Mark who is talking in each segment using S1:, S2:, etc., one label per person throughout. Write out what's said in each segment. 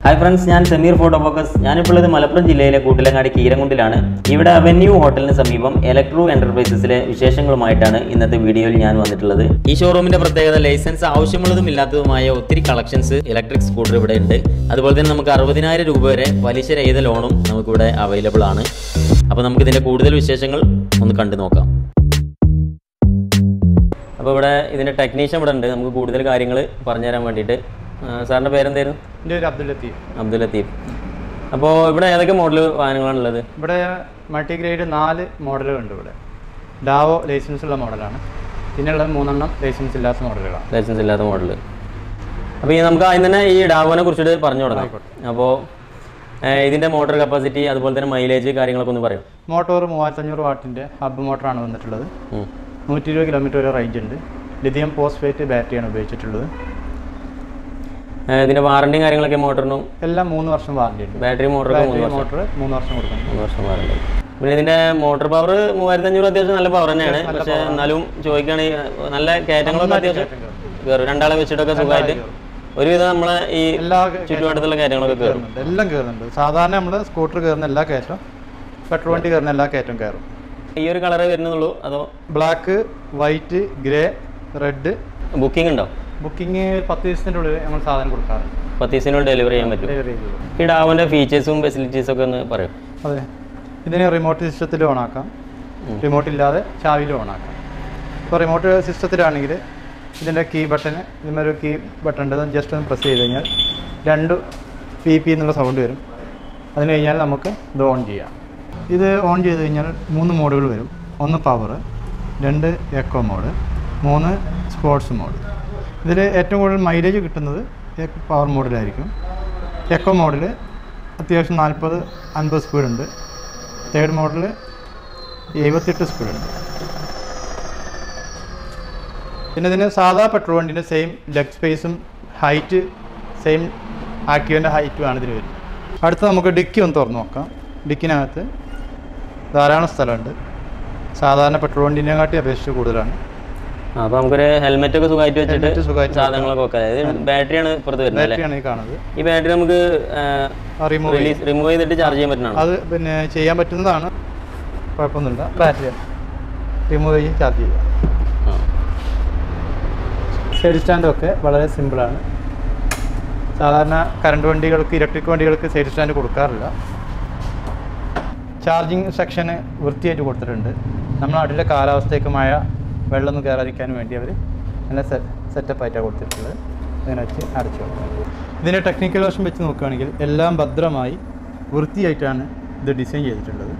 S1: Hi friends ഞാൻ Sameer photo focus ഞാനിപ്പോൾ ഉള്ളത് മലപ്പുറം ജില്ലയിലെ കൂട്ടിലങ്ങാടി കീരങ്കുണ്ടിലാണ് ഇവിടെ അവന്യൂ ഹോട്ടലിന് സമീപം ഇലക്ട്രോ എന്റർപ്രൈസസിലെ വിശേഷങ്ങളുമായിട്ടാണ് ഇന്നത്തെ വീഡിയോയിൽ ഞാൻ വന്നിട്ടുള്ളത് ഈ ഷോറൂമിന്റെ പ്രത്യേകത ലൈസൻസ് ആവശ്യമുള്ളതും ഇല്ലാത്തതുമായ ഒത്തിരി കളക്ഷൻസ് ഇലക്ട്രിക് സ്കൂട്ടർ ഇവിടെ ഉണ്ട് അതുപോലെ തന്നെ നമുക്ക് അറുപതിനായിരം രൂപ വരെ പലിശ രഹിത ലോണും നമുക്കിവിടെ അവൈലബിൾ ആണ് അപ്പോൾ നമുക്ക് ഇതിന്റെ കൂടുതൽ വിശേഷങ്ങൾ ഒന്ന് കണ്ടു നോക്കാം അപ്പോൾ ഇവിടെ ഇതിന്റെ ടെക്നീഷ്യൻ ഇവിടെ ഉണ്ട് നമുക്ക് കൂടുതൽ കാര്യങ്ങൾ പറഞ്ഞുതരാൻ വേണ്ടിയിട്ട് ആ, സാറിന്റെ പേരെന്തായിരുന്നു
S2: എൻ്റെ ഒരു അബ്ദുൽ ലത്തീഫ്
S1: അബ്ദുൽ ലത്തീഫ് അപ്പോൾ ഇവിടെ ഏതൊക്കെ മോഡൽ വാഹനങ്ങളാണുള്ളത്
S2: ഇവിടെ മൾട്ടി ഗ്രേഡ് നാല് മോഡലുകളുണ്ട് ഇവിടെ ഡാവോ ലൈസൻസ് ഉള്ള മോഡലാണ് പിന്നെയുള്ളത് മൂന്നെണ്ണം ലൈസൻസ് ഇല്ലാത്ത മോഡലുകളാണ്
S1: ലൈസൻസ് ഇല്ലാത്ത മോഡൽ അപ്പോൾ ഈ നമുക്ക് ആദ്യം തന്നെ ഈ ഡാവോനെ കുറിച്ചിട്ട് പറഞ്ഞു തുടങ്ങാം അപ്പോൾ ഇതിന്റെ മോട്ടോർ കപ്പാസിറ്റി അതുപോലെ തന്നെ മൈലേജ് കാര്യങ്ങളൊക്കെ ഒന്ന് പറയും
S2: മോട്ടോർ മൂവായിരത്തഞ്ഞൂറ് വാട്ടിൻ്റെ ഹബ്ബ് മോട്ടറാണ് വന്നിട്ടുള്ളത്
S1: ഉം.
S2: നൂറ്റി ഇരുപത് കിലോമീറ്റർ വരെ റേഞ്ച് ഉണ്ട് ലിഥിയം പോസ്ഫേറ്റ് ബാറ്ററിയാണ് ഉപയോഗിച്ചിട്ടുള്ളത്
S1: ഏ, ഇതിന്റെ വാറണ്ടിയും കാര്യങ്ങളൊക്കെ മോട്ടറിനും
S2: എല്ലാം മൂന്ന് വർഷം വാറണ്ടി ഉണ്ട്
S1: ബാറ്ററി മോട്ടറൊക്കെ മൂന്ന്
S2: ബാറ്ററി
S1: വർഷം
S2: മോട്ടർ മൂന്ന് വർഷം കൊടുക്കണം
S1: മൂന്ന് വർഷം വാറണ്ടി പിന്നെ ഇതിന്റെ മോട്ടോർ പവർ മൂവായിരത്തി അഞ്ഞൂറ് അത്യാവശ്യം നല്ല പവർ തന്നെയാണ് പക്ഷെ എന്നാലും ചോദിക്കുകയാണെങ്കിൽ നല്ല കയറ്റങ്ങളൊക്കെ അത്യാവശ്യം കയറും രണ്ടാളെ വെച്ചിട്ടൊക്കെ സുഖമായിട്ട് ഒരുവിധം നമ്മളെ ഈ
S2: എല്ലാ
S1: ചുറ്റുപാടത്തുള്ള കാര്യങ്ങളൊക്കെ കയറും
S2: കയറുന്നുണ്ട് എല്ലാം കയറുന്നുണ്ട് സാധാരണ നമ്മൾ സ്കൂട്ടർ കയറുന്ന എല്ലാ കയറ്റം പെട്രോൾ വണ്ടി കയറുന്ന എല്ലാ കയറ്റം കയറും
S1: ഈ ഒരു കളറേ വരുന്നുള്ളൂ അതോ
S2: black white grey red
S1: booking ഉണ്ടോ
S2: ബുക്കിംഗ് പത്ത് ദിവസത്തിൻ്റെ ഉള്ളിൽ ഞങ്ങൾ സാധനം കൊടുക്കാറുണ്ട്
S1: പത്ത് ദിവസത്തിനുള്ളിൽ ഡെലിവറി ചെയ്യാൻ പറ്റും
S2: ഡെലിവറി ചെയ്തു കൊടുക്കും.
S1: ഈ ഡാവോന്റെ ഫീച്ചേഴ്സും ഫെസിലിറ്റീസും ഒക്കെ ഒന്ന് പറയും
S2: അതെ ഇതിനെ റിമോട്ട് സിസ്റ്റത്തിൽ ഓണാക്കാം റിമോട്ട് ഇല്ലാതെ ചാവിയിൽ ഓണാക്കാം ഇപ്പോൾ റിമോട്ട് സിസ്റ്റത്തിലാണെങ്കിൽ ഇതിൻ്റെ കീ ബട്ടൺ ഇതിന്മേൽ ഒരു കീ ബട്ടൺ ഉണ്ട് ജസ്റ്റ് ഒന്ന് പ്രസ് ചെയ്ത് കഴിഞ്ഞാൽ രണ്ട് പി പി എന്നുള്ള സൗണ്ട് വരും അതിന് കഴിഞ്ഞാൽ നമുക്ക് ഇത് ഓൺ ചെയ്യാം ഇത് ഓൺ ചെയ്ത് കഴിഞ്ഞാൽ മൂന്ന് മോഡുകൾ വരും ഒന്ന് പവർ രണ്ട് എക്കോ മോഡ് മൂന്ന് സ്പോർട്സ് മോഡ് ഇതിൽ ഏറ്റവും കൂടുതൽ മൈലേജ് കിട്ടുന്നത് പവർ മോഡിലായിരിക്കും എക്കോ മോഡിൽ അത്യാവശ്യം നാൽപ്പത് അൻപത് സ്പീഡുണ്ട് തേർഡ് മോഡൽ എഴുപത്തെട്ട് സ്പീഡുണ്ട് പിന്നെ ഇതിന് സാധാ പെട്രോൾ വണ്ടിൻ്റെ സെയിം ലെഗ് സ്പേസും ഹൈറ്റ് സെയിം ആക്റ്റീവിൻ്റെ ഹൈറ്റുമാണ് ഇതിന് വരുന്നത് അടുത്ത് നമുക്ക് ഡിക്കി ഒന്ന് തുറന്ന് നോക്കാം ഡിക്കിനകത്ത് ധാരാളം സ്ഥലമുണ്ട് സാധാരണ പെട്രോൾ വണ്ടിനെക്കാട്ടി അപേക്ഷിച്ച് കൂടുതലാണ്
S1: അപ്പൊ നമുക്കൊരു ഹെൽമെറ്റ് ഒക്കെ സുഖമായിട്ട്
S2: Helmet
S1: വെച്ചിട്ട്
S2: സുഖമായിട്ട്
S1: സാധനങ്ങളൊക്കെ വെക്കാം അതായത് ബാറ്ററിയാണ് ഇപ്പുറത്ത് വരുന്നത് അല്ലേ
S2: ബാറ്ററിയാണ് ഈ കാണുന്നത്
S1: ഈ ബാറ്ററി നമുക്ക്
S2: റിമൂവ്
S1: റിലീസ് റിമൂവ് ചെയ്തിട്ട് ചാർജ് ചെയ്യാൻ പറ്റുന്നതാണ്
S2: അത് പിന്നെ ചെയ്യാൻ പറ്റുന്നതാണ് കുഴപ്പമൊന്നുമില്ല ബാറ്ററി റിമൂവ് ചെയ്ത് ചാർജ് ചെയ്യുക സൈഡ് സ്റ്റാൻഡൊക്കെ വളരെ സിമ്പിളാണ് സാധാരണ കറണ്ട് വണ്ടികൾക്ക് ഇലക്ട്രിക് വണ്ടികൾക്ക് സൈഡ് സ്റ്റാൻഡ് കൊടുക്കാറില്ല ചാർജിങ് സെക്ഷന് വൃത്തിയായിട്ട് കൊടുത്തിട്ടുണ്ട് നമ്മുടെ നാട്ടിലെ കാലാവസ്ഥയ്ക്ക് മഴ വെള്ളമൊന്നും കയറാതിരിക്കാൻ വേണ്ടി അവർ നല്ല സെ സെറ്റപ്പ് ആയിട്ടാണ് കൊടുത്തിട്ടുള്ളത് അങ്ങനെ വെച്ച് അടച്ചു വെക്കാം ഇതിൻ്റെ ടെക്നിക്കൽ വശം വെച്ച് നോക്കുകയാണെങ്കിൽ എല്ലാം ഭദ്രമായി വൃത്തിയായിട്ടാണ് ഇത് ഡിസൈൻ ചെയ്തിട്ടുള്ളത്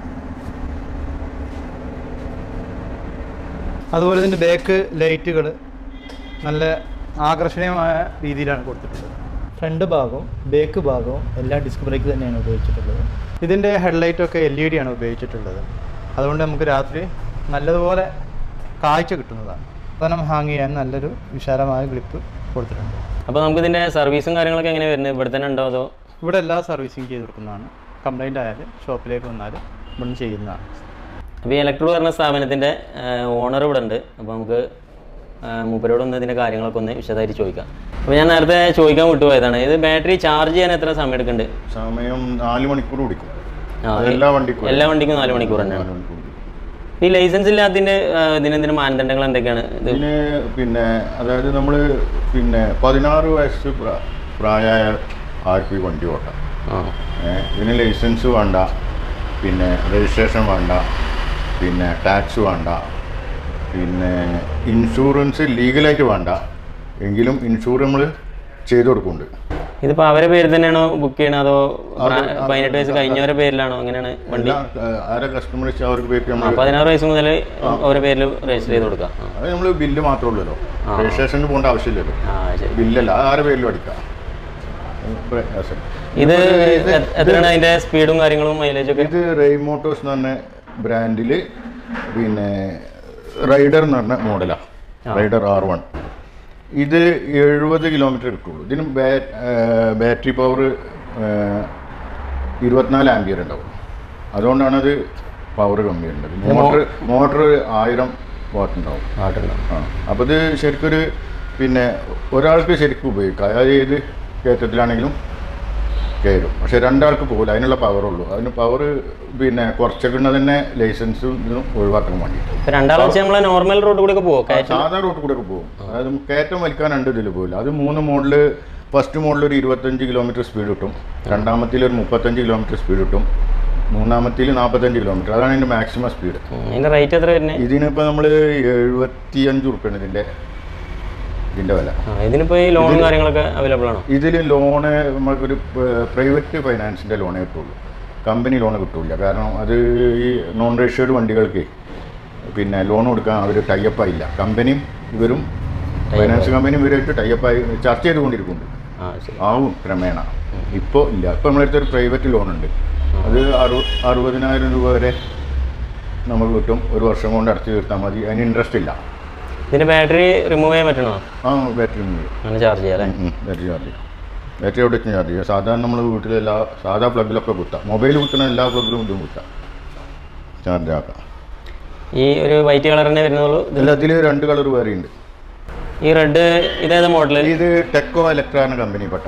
S2: അതുപോലെ ഇതിൻ്റെ ബാക്ക് ലൈറ്റുകൾ നല്ല ആകർഷണീയമായ രീതിയിലാണ് കൊടുത്തിട്ടുള്ളത് ഫ്രണ്ട് ഭാഗവും ബാക്ക് ഭാഗവും എല്ലാം ഡിസ്ക് ബ്രേക്ക് തന്നെയാണ് ഉപയോഗിച്ചിട്ടുള്ളത് ഇതിൻ്റെ ഹെഡ്ലൈറ്റൊക്കെ എൽ ഇ ഡി ആണ് ഉപയോഗിച്ചിട്ടുള്ളത് അതുകൊണ്ട് നമുക്ക് രാത്രി നല്ലതുപോലെ കാഴ്ച കിട്ടുന്നതാണ് സാധനം ഹാങ് ചെയ്യാൻ നല്ലൊരു വിശാലമായ ഗ്ലിപ്പ് കൊടുത്തിട്ടുണ്ട്
S1: അപ്പൊ നമുക്ക് ഇതിന്റെ സർവീസും കാര്യങ്ങളൊക്കെ എങ്ങനെ വരുന്നത് ഇവിടെ തന്നെ ഉണ്ടോ അതോ
S2: ഇവിടെ എല്ലാ സർവീസിങ് ചെയ്ത് കൊടുക്കുന്നതാണ് കംപ്ലൈൻ്റ് ആയാലും ഷോപ്പിലേക്ക് വന്നാൽ ഇവിടെ ചെയ്യുന്നതാണ്
S1: അപ്പോൾ ഈ ഇലക്ട്രോ പറഞ്ഞ സ്ഥാപനത്തിന്റെ ഓണർ ഇവിടെ ഉണ്ട് അപ്പോൾ നമുക്ക് ആ, മൂപ്പരോട് ഒന്ന് ഇതിന്റെ കാര്യങ്ങളൊക്കെ ഒന്ന് വിശദമായിട്ട് ചോദിക്കാം അപ്പോൾ ഞാൻ നേരത്തെ ചോദിക്കാൻ വിട്ടുപോയതാണ് ഇത് ബാറ്ററി ചാർജ് ചെയ്യാൻ എത്ര സമയം എടുക്കുന്നുണ്ട്
S3: സമയം നാല് മണിക്കൂർ പിടിക്കും
S1: ആ,
S3: അത് എല്ലാ വണ്ടിക്കും
S1: എല്ലാ വണ്ടിക്കും നാല് മണിക്കൂർ തന്നെയാണ്
S3: നാല് മണിക്കൂർ പിടിക്കും.
S1: ഈ ലൈസൻസ് ഇല്ലാത്തതിന്റെ ആ, ഇതിന് ഇതിന് മാനദണ്ഡങ്ങൾ എന്തൊക്കെയാണ് ഇത്
S3: ഇതിന് പിന്നെ അതായത് നമ്മൾ പിന്നെ പതിനാറ് വയസ്സ് പ്രാ- പ്രായമായ ആർക്ക് ഈ വണ്ടി ഓട്ടാം
S1: ആ
S3: ഏ, ഇതിന് ലൈസൻസ് വേണ്ട പിന്നെ രജിസ്ട്രേഷൻ വേണ്ട പിന്നെ ടാക്സ് വേണ്ട പിന്നെ ഇൻഷുറൻസ് ലീഗലായിട്ട് വേണ്ട എങ്കിലും ഇൻഷൂർ നമ്മൾ ചെയ്ത് കൊടുക്കുന്നുണ്ട്
S1: ഇതിപ്പോ അവരെ പേരിൽ തന്നെയാണോ ബുക്ക് ചെയ്യണത് അതോ
S3: അത്
S1: പതിനെട്ട് വയസ്സ് കഴിഞ്ഞവരെ പേരിലാണോ അങ്ങനെയാണ് വണ്ടി
S3: എല്ലാ ഏ, ആരെ കസ്റ്റമേഴ്സ് അവർക്ക് പേർക്ക്
S1: ആ,
S3: നമ്മൾ
S1: പതിനാറ് വയസ്സ് മുതൽ അവരെ പേരിൽ രജിസ്റ്റർ ചെയ്ത് കൊടുക്കാം ആ.
S3: അത് നമ്മൾ ബില്ല് മാത്രമേ ഉള്ളല്ലോ രജിസ്ട്രേഷന് പോകേണ്ട ആവശ്യമില്ലല്ലോ
S1: ആ ശരി
S3: ബില്ലല്ല അത് ആരെ പേരിലും അടിക്കാം പ്രയാസം.
S1: ഇത് എ- എത്രയാണ് അതിന്റെ സ്പീഡും കാര്യങ്ങളും മൈലേജ് ഒക്കെ
S3: ഇത് റെയ് മോട്ടോഴ്സ് എന്ന് പറഞ്ഞ ബ്രാൻഡിൽ പിന്നെ റൈഡർ എന്ന് പറഞ്ഞ മോഡലാണ് റൈഡർ ആർ വൺ ഇത് എഴുപത് കിലോമീറ്റർ കിട്ടുള്ളൂ ഇതിന് ബാറ്ററി പവർ ഇരുപത്തിനാല് ആംബിയർ ഉണ്ടാവും അതുകൊണ്ടാണ് അത് പവർ കമ്മി ഉള്ളത് മോട്ടർ മോട്ടർ ആയിരം വാട്ട് ഉണ്ടാവും
S1: ആട്ടുണ്ടോ
S3: ആ അപ്പോൾ ഇത് ശരിക്കൊരു പിന്നെ ഒരാൾക്ക് ശരിക്കും ഉപയോഗിക്കാം അതായത് ഏത് കയറ്റത്തിലാണെങ്കിലും കയറും പക്ഷെ രണ്ടാൾക്ക് പോകില്ല അതിനുള്ള പവറുള്ളൂ അതിന് പവർ പിന്നെ കുറച്ചൊക്കെ തന്നെ ലൈസൻസും ഇതും ഒഴിവാക്കാൻ വേണ്ടിയിട്ട്
S1: ഇപ്പൊ രണ്ടാളെ വെച്ച് നമ്മളെ നോർമൽ റോഡ് കൂടെ ഒക്കെ പോകും കയറ്റം
S3: സാധാ റോഡ് കൂടെ ഒക്കെ പോകും അതായത് കയറ്റം വലിക്കാൻ രണ്ട് ഇതിൽ പോകില്ല അത് മൂന്ന് മോഡല് ഫസ്റ്റ് മോഡൽ ഒരു ഇരുപത്തഞ്ച് കിലോമീറ്റർ സ്പീഡ് കിട്ടും രണ്ടാമത്തിൽ ഒരു മുപ്പത്തഞ്ച് കിലോമീറ്റർ സ്പീഡ് കിട്ടും മൂന്നാമത്തിൽ നാൽപ്പത്തഞ്ച് കിലോമീറ്റർ അതാണ് അതിൻ്റെ മാക്സിമം സ്പീഡ്
S1: ഉം. അതിന്റെ റേറ്റ് എത്ര വരുന്നത്
S3: ഇതിനിപ്പോൾ നമ്മൾ എഴുപത്തിയഞ്ച് ഉറുപ്പ്യാണ് ഇതിൻ്റെ ഇതിൻ്റെ വില
S1: ആ ഇതിനിപ്പോ ഈ ലോണും കാര്യങ്ങളൊക്കെ അവൈലബിൾ ആണോ
S3: ഇതിൽ ലോണ് നമുക്കൊരു പ്രൈവറ്റ് ഫൈനാൻസിൻ്റെ ലോണേ കിട്ടുള്ളൂ കമ്പനി ലോൺ കിട്ടില്ല കാരണം അത് ഈ നോൺ രജിസ്റ്റേർഡ് വണ്ടികൾക്ക് പിന്നെ ലോൺ കൊടുക്കാൻ അവർ ടൈപ്പ് ആയില്ല കമ്പനിയും ഇവരും ഫൈനാൻസ് കമ്പനിയും ഇവരുമായിട്ട് ടൈപ്പ് ആയി ചർച്ച ചെയ്തുകൊണ്ടിരിക്കുന്നുണ്ട്
S1: ആ ശരി
S3: ആവും ക്രമേണ ഇപ്പോൾ ഇല്ല ഇപ്പോൾ നമ്മളടുത്ത് ഒരു പ്രൈവറ്റ് ലോൺ ഉണ്ട് അത് അറു അറുപതിനായിരം രൂപ വരെ നമുക്ക് കിട്ടും ഒരു വർഷം കൊണ്ട് അടച്ചു തീർത്താൽ മതി അതിന് ഇൻട്രസ്റ്റ് ഇല്ല
S1: ഇതിന്റെ ബാറ്ററി റിമൂവ് ചെയ്യാൻ പറ്റണോ
S3: ആ ബാറ്ററി ഉണ്ട്
S1: അങ്ങനെ ചാർജ് ചെയ്യാം അല്ലേ
S3: ബാറ്ററി ചാർജ് ചെയ്യും ബാറ്ററി എവിടെ വെച്ച് ചാർജ് ചെയ്യുക സാധാരണ നമ്മൾ വീട്ടിലെല്ലാ സാധാ പ്ലഗിലൊക്കെ കുത്താം മൊബൈൽ കുത്തുന്ന എല്ലാ പ്ലഗിലും ഇതും കുത്താം ചാർജ് ആക്കാം
S1: ഈ ഒരു വൈറ്റ് കളർ തന്നെ വരുന്നുള്ളൂ
S3: എല്ലാത്തിൽ രണ്ട് കളർ വേറെ ഉണ്ട്
S1: ഈ റെഡ് ഇതേതാ മോഡല്
S3: ഇത് ടെക്കോ ഇലക്ട്ര എന്ന കമ്പനി പെട്ട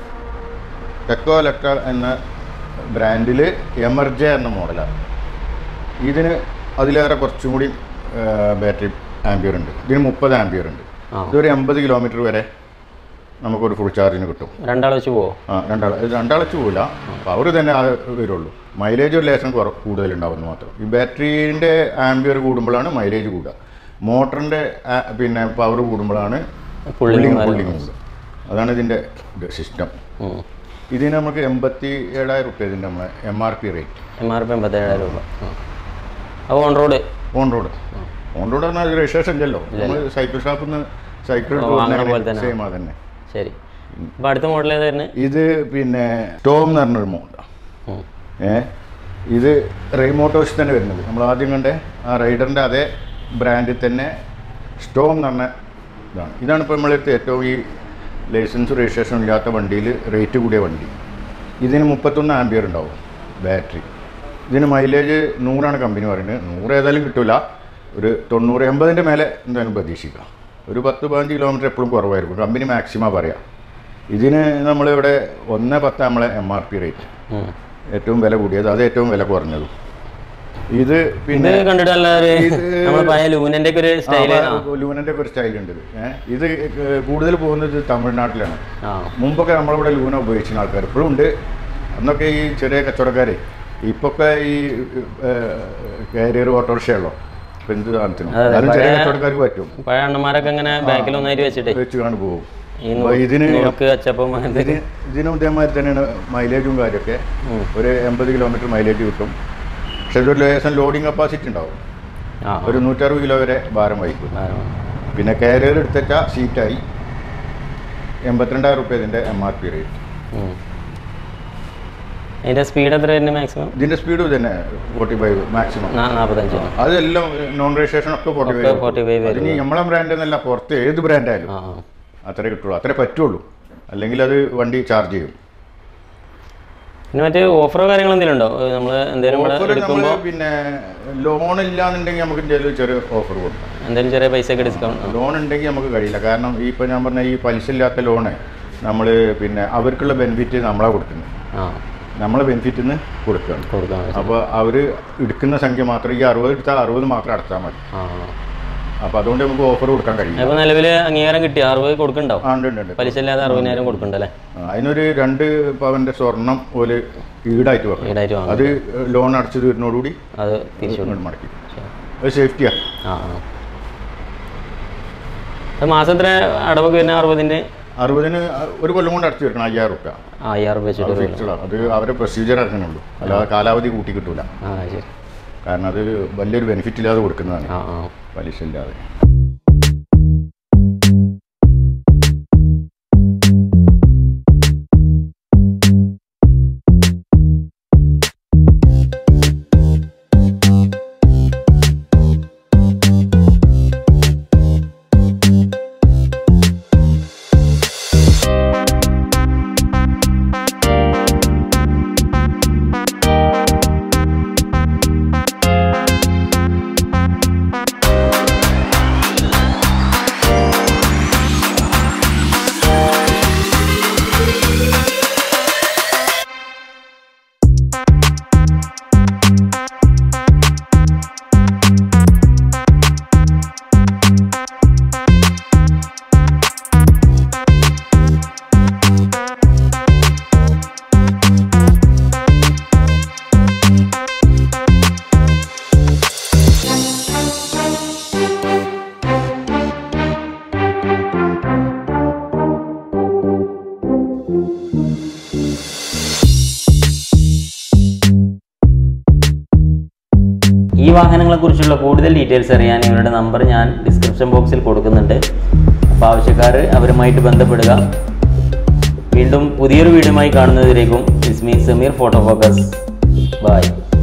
S3: ടെക്കോ ഇലക്ട്ര എന്ന ബ്രാൻഡിൽ എമർജ എന്ന മോഡലാണ് ഇതിന് അതിലേറെ കുറച്ചും കൂടി ബാറ്ററി ആംബിയർ ഉണ്ട് ഇതിന് മുപ്പത് ആംബിയർ ഉണ്ട്
S1: ആ.
S3: ഇതൊരു എൺപത് കിലോമീറ്റർ വരെ നമുക്കൊരു ഫുൾ ചാർജിന് കിട്ടും
S1: രണ്ടാൾ വെച്ച് പോവോ
S3: ആ രണ്ടാൾ ഇത് രണ്ടാളച്ച് പോവില്ല പവർ തന്നെ ആ വരുള്ളൂ മൈലേജ് ഒരു ലേശം കുറ കൂടുതലുണ്ടാവുന്നു മാത്രം ഈ ബാറ്ററീൻ്റെ ആംബിയർ കൂടുമ്പോഴാണ് മൈലേജ് കൂടുക മോട്ടറിൻ്റെ പിന്നെ പവർ കൂടുമ്പോഴാണ്
S1: പുള്ളിങ്
S3: പുള്ളിങ് കൂടുക അതാണ് ഇതിൻ്റെ സിസ്റ്റം
S1: ഉം.
S3: ഇതിന് നമുക്ക് എൺപത്തി ഏഴായിരം റുപ്യ ഇതിൻ്റെ നമ്മളെ M R P rate
S1: M R P എൺപത്തേഴായിരം രൂപ അപ്പോൾ on road
S3: on road on road പറഞ്ഞാൽ രജിസ്ട്രേഷൻ ഇല്ലല്ലോ നമ്മൾ സൈക്കിൾ ഷോപ്പിൽ നിന്ന് സൈക്കിൾ
S1: ഓ, വാങ്ങണ പോലെ തന്നെ.
S3: സെയിം അതന്നെ
S1: ശരി അപ്പോൾ അടുത്ത മോഡൽ ഏതായിരുന്നു
S3: ഇത് പിന്നെ ടോം എന്ന് പറഞ്ഞൊരു മോഡലാണ്
S1: ഉം.
S3: ഏ ഇത് റെയ്മോട്ടോസ് തന്നെ വരുന്നത് നമ്മൾ ആദ്യം കണ്ട ആ റൈഡറിൻ്റെ അതേ ബ്രാൻഡിൽ തന്നെ സ്റ്റോം എന്ന് പറഞ്ഞ ഇതാണ് ഇതാണ് ഇപ്പോൾ നമ്മളടുത്ത് ഏറ്റവും ഈ ലൈസൻസ് രജിസ്ട്രേഷൻ ഇല്ലാത്ത വണ്ടിയിൽ റേറ്റ് കൂടിയ വണ്ടി ഇതിന് മുപ്പത്തൊന്ന് ആംബിയർ ഉണ്ടാവും ബാറ്ററി ഇതിന് മൈലേജ് നൂറാണ് കമ്പനി പറയുന്നത് നൂറ് ഏതായാലും കിട്ടില്ല ഒരു തൊണ്ണൂറ് എൺപതിൻ്റെ മേലെ എന്തായാലും പ്രതീക്ഷിക്കാം ഒരു പത്ത് പതിനഞ്ച് കിലോമീറ്റർ എപ്പോഴും കുറവായിരിക്കും കമ്പനി മാക്സിമം പറയാം ഇതിന് നമ്മളിവിടെ ഒന്ന് പത്ത് നമ്മളെ എം ആർ പി റേറ്റ്
S1: ഉം.
S3: ഏറ്റവും വില കൂടിയത് അത് ഏറ്റവും വില കുറഞ്ഞതും ഇത്
S1: ഇത്
S3: പിന്നെ
S1: കണ്ടിട്ട് നല്ല ഒരു
S3: ഇത്
S1: നമ്മളെ പഴയ ലൂനന്റെ ഒക്കെ ഒരു സ്റ്റൈല്
S3: ലൂനൻ്റെ ഒക്കെ ഒരു സ്റ്റൈലുണ്ട് ഇത് ഏ, ഇത് കൂടുതൽ പോകുന്നത് തമിഴ്നാട്ടിലാണ്
S1: ആ
S3: മുമ്പൊക്കെ നമ്മളിവിടെ ലൂന ഉപയോഗിച്ചിരുന്ന ആൾക്കാർ ഇപ്പോഴും ഉണ്ട് അന്നൊക്കെ ഈ ചെറിയ കച്ചവടക്കാരെ ഇപ്പൊക്കെ ഈ കാരിയർ ഓട്ടോറിക്ഷയുള്ളൂ ഇപ്പം എന്ത് സാധനത്തിനും
S1: അതെ,
S3: എന്നാലും ചെറിയ
S1: പഴയ-
S3: കച്ചവടക്കാർക്ക് പറ്റും
S1: പഴയ അണ്ണന്മാരൊക്കെ ഇങ്ങനെ ബാക്കിൽ ഒന്നായിട്ട് വെച്ചിട്ടേ
S3: വെച്ച് കാണു പോകും
S1: ഈ
S3: അപ്പൊ ഇതിന്
S1: നുറുക്ക് അച്ചപ്പം അങ്ങനത്തെ
S3: ഇതിന് ഇതിനും ഇതേമാതിരി തന്നെയാണ് മൈലേജും കാര്യമൊക്കെ
S1: ഉം.
S3: ഒരു എൺപത് കിലോമീറ്റർ മൈലേജ് കിട്ടും പക്ഷെ ഇതൊരു ലേശം ലോഡിങ് കപ്പാസിറ്റി ഉണ്ടാവും
S1: ആ
S3: ഒരു നൂറ്ററുപത് കിലോ വരെ ഭാരം വഹിക്കും
S1: ആ.
S3: പിന്നെ കാരിയർ എടുത്തച്ച സീറ്റായി എൺപത്തിരണ്ടായിരം റുപ്യ ഇതിൻ്റെ എം ആർ പി റേറ്റ്
S1: ഉം. അതിന്റെ സ്പീഡ് എത്ര വരുന്നത് മാക്സിമം
S3: ഇതിൻ്റെ സ്പീഡ് തന്നെ ഫോർട്ടി ഫൈവ് മാക്സിമം
S1: നാൽപ്പത്തഞ്ച്
S3: അതെല്ലാം നോൺ രജിസ്ട്രേഷൻ ഒക്കെ ഫോർട്ടി
S1: ഒക്കെ 45
S3: ഫൈവ്
S1: വരും.
S3: അതിന് നമ്മളെ ബ്രാൻഡ് എന്നല്ല പുറത്ത് ഏത് ബ്രാൻഡായാലും
S1: ആ ആ
S3: അത്രേ കിട്ടുള്ളൂ അത്രേ പറ്റുള്ളൂ അല്ലെങ്കിൽ അത് വണ്ടി ചാർജ് ചെയ്യും
S1: പിന്നെ മറ്റേ ഓഫറോ കാര്യങ്ങളോ എന്തെങ്കിലും ഉണ്ടോ നമ്മൾ എന്തെങ്കിലും കൂടെ
S3: ഓഫർ നമ്മൾ
S1: എടുക്കുമ്പോൾ
S3: പിന്നെ ലോൺ ഇല്ലാന്നുണ്ടെങ്കിൽ നമുക്ക് എന്തെങ്കിലും ചെറിയ ഓഫർ കൊടുക്കാം
S1: എന്തെങ്കിലും ചെറിയ പൈസയൊക്കെ ഡിസ്കൗണ്ട്
S3: ലോൺ ഉണ്ടെങ്കിൽ നമുക്ക് കഴിയില്ല കാരണം ഈ ഇപ്പം ഞാൻ പറഞ്ഞ ഈ പലിശ ഇല്ലാത്ത ലോണ് നമ്മൾ പിന്നെ അവർക്കുള്ള ബെനിഫിറ്റ് നമ്മളാ കൊടുക്കുന്നത്
S1: ആ
S3: നമ്മളെ ബെനിഫിറ്റിൽ നിന്ന് കൊടുക്കുകയാണ്
S1: കൊടുക്കാൻ
S3: അപ്പോൾ അവർ എടുക്കുന്ന സംഖ്യ മാത്രം ഈ അറുപത് എടുത്താൽ അറുപത് മാത്രം അടച്ചാൽ മതി
S1: ആ
S3: അപ്പോൾ അതുകൊണ്ട് നമുക്ക് ഓഫർ കൊടുക്കാൻ കഴിയില്ല
S1: അപ്പോൾ നിലവിൽ അംഗീകാരം കിട്ടി അറുപത് കൊടുക്കണ്ടാവും
S3: ആ ഉണ്ട് ഉണ്ട് ഉണ്ട്
S1: പലിശ ഇല്ലാതെ അറുപതിനായിരം കൊടുക്കണ്ടല്ലേ
S3: ആ, അതിനൊരു രണ്ട് പവൻ്റെ സ്വർണം ഒരു ഈടായിട്ട് വെക്കണം
S1: ഈടായിട്ട് വാങ്ങും
S3: അത് ലോൺ അടച്ചു തീരുന്നതോടുകൂടി
S1: അത് തിരിച്ചു കൊടുക്കും
S3: ഇങ്ങോട്ട് മടക്കി അത് സേഫ്റ്റിയാണ്
S1: ആ ആ അത് മാസം എത്ര അടവൊക്കെ വരുന്ന അറുപതിൻ്റെ
S3: അറുപതിന് ഒരു കൊല്ലം കൊണ്ട് അടച്ചു തീർക്കണം അയ്യായിരം റുപ്യ
S1: ആ അയ്യായിരം രൂപ വെച്ചിട്ട്
S3: അത് ഫിക്സ്ഡാണ് അത് അവരെ പ്രൊസീജിയർ ഇറങ്ങുന്നുള്ളൂ അല്ലാതെ കാലാവധി കൂട്ടി കിട്ടൂല
S1: ആ ശരി
S3: കാരണം അത് വലിയൊരു ബെനിഫിറ്റ് ഇല്ലാതെ കൊടുക്കുന്നതാണ്
S1: ആ ആ
S3: പലിശ ഇല്ലാതെ
S1: വാഹനങ്ങളെക്കുറിച്ചുള്ള കൂടുതൽ ഡീറ്റെയിൽസ് അറിയാൻ ഇവരുടെ നമ്പർ ഞാൻ ഡിസ്ക്രിപ്ഷൻ ബോക്സിൽ കൊടുക്കുന്നുണ്ട് അപ്പോൾ ആവശ്യക്കാർ അവരുമായിട്ട് ബന്ധപ്പെടുക വീണ്ടും പുതിയൊരു വീഡിയോയുമായി കാണുന്നതിലേക്കും ഇസ്മി സമീർ ഫോട്ടോ ഫോക്കസ് ബൈ